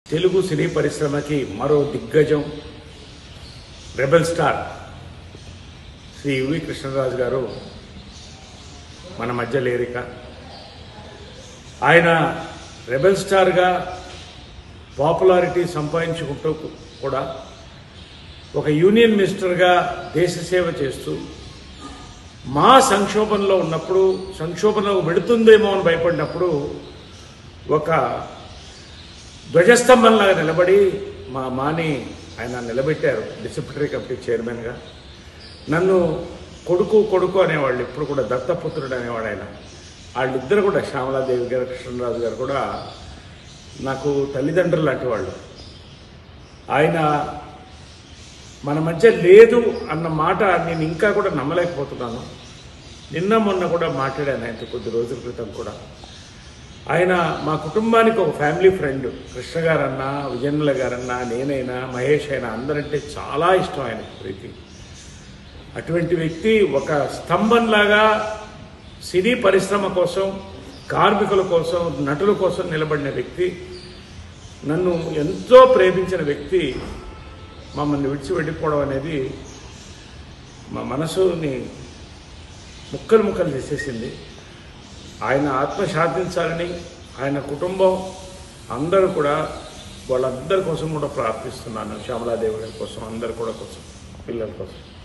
తెలుగు సినీ పరిశ్రమకి మరో దిగ్గజం rebel star Shri U V Krishnaraju garu మన మధ్య లేరిక ఆయన రెబల్ స్టార్గా పాపులారిటీ సంపాదించుకుంటూ కూడా ఒక యూనియన్ మినిస్టర్గా దేశ సేవ చేస్తూ మా సంక్షోభంలో ఉన్నప్పుడు సంక్షోభంలో వెడుతుందేమో అని భయపడినప్పుడు ఒక ధ్వజస్తంభంలాగా నిలబడి మా మాని ఆయన నిలబెట్టారు డిసిప్లినరీ కమిటీ చైర్మన్గా నన్ను కొడుకు కొడుకు అనేవాళ్ళు ఇప్పుడు కూడా దత్తపుత్రుడు అనేవాడు ఆయన వాళ్ళిద్దరు కూడా శ్యామలాదేవి గారు కృష్ణరాజు గారు కూడా నాకు తల్లిదండ్రులు లాంటి వాళ్ళు ఆయన మన మధ్య లేదు అన్న మాట నేను ఇంకా కూడా నమ్మలేకపోతున్నాను నిన్న మొన్న కూడా మాట్లాడాను ఆయనతో కొద్ది రోజుల క్రితం కూడా ఆయన మా కుటుంబానికి ఒక ఫ్యామిలీ ఫ్రెండ్ కృష్ణ గారన్నా విజయనుల గారన్నా నేనైనా మహేష్ అయినా అందరంటే చాలా ఇష్టం ఆయన ప్రీతి అటువంటి వ్యక్తి ఒక స్తంభంలాగా సినీ పరిశ్రమ కోసం కార్మికుల కోసం నటుల కోసం నిలబడిన వ్యక్తి నన్ను ఎంతో ప్రేమించిన వ్యక్తి మమ్మల్ని విడిచి వెళ్ళిపోవడం అనేది మా మనసుని ముక్కలు ముక్కలు చేసేసింది ఆయన ఆత్మ శాంతించాలని ఆయన కుటుంబం అందరూ కూడా వాళ్ళందరి కోసం కూడా ప్రార్థిస్తున్నాను శ్యామలాదేవి గారి కోసం అందరు కూడా కోసం పిల్లల కోసం